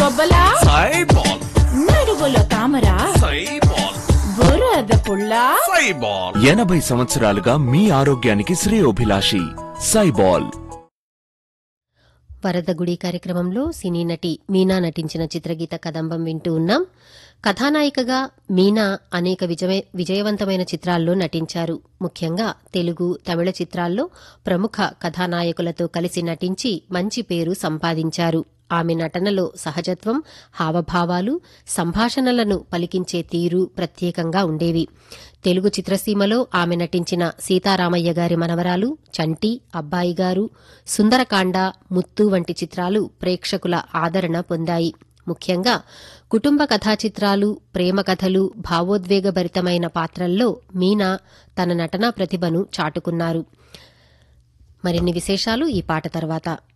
బొబ్బలా సైబాల్ నడువులో తామర సైబాల్ బురద పుల్ల సైబాల్ ఎనభై సంవత్సరాలుగా మీ ఆరోగ్యానికి శ్రేయోభిలాషి సైబాల్ వరదగుడి కార్యక్రమంలో సినీ నటి మీనా నటించిన చిత్రగీత కదంబం వింటూ ఉన్నాం కథానాయికగా మీనా అనేక విజయ విజయవంతమైన చిత్రాల్లో నటించారు ముఖ్యంగా తెలుగు తమిళ చిత్రాల్లో ప్రముఖ కథానాయకులతో కలిసి నటించి మంచి పేరు సంపాదించారు ఆమె నటనలో సహజత్వం హావభావాలు సంభాషణలను పలికించే తీరు ప్రత్యేకంగా ఉండేవి తెలుగు చిత్రసీమలో ఆమె నటించిన సీతారామయ్య గారి మనవరాలు చంటి అబ్బాయి గారు సుందరకాండ ముత్తు వంటి చిత్రాలు ప్రేక్షకుల ఆదరణ పొందాయి ముఖ్యంగా కుటుంబ కథా చిత్రాలు ప్రేమ కథలు భావోద్వేగభరితమైన పాత్రల్లో మీనా తన నటనా ప్రతిభను చాటుకున్నారు మరిన్ని విశేషాలు ఈ పాట తర్వాత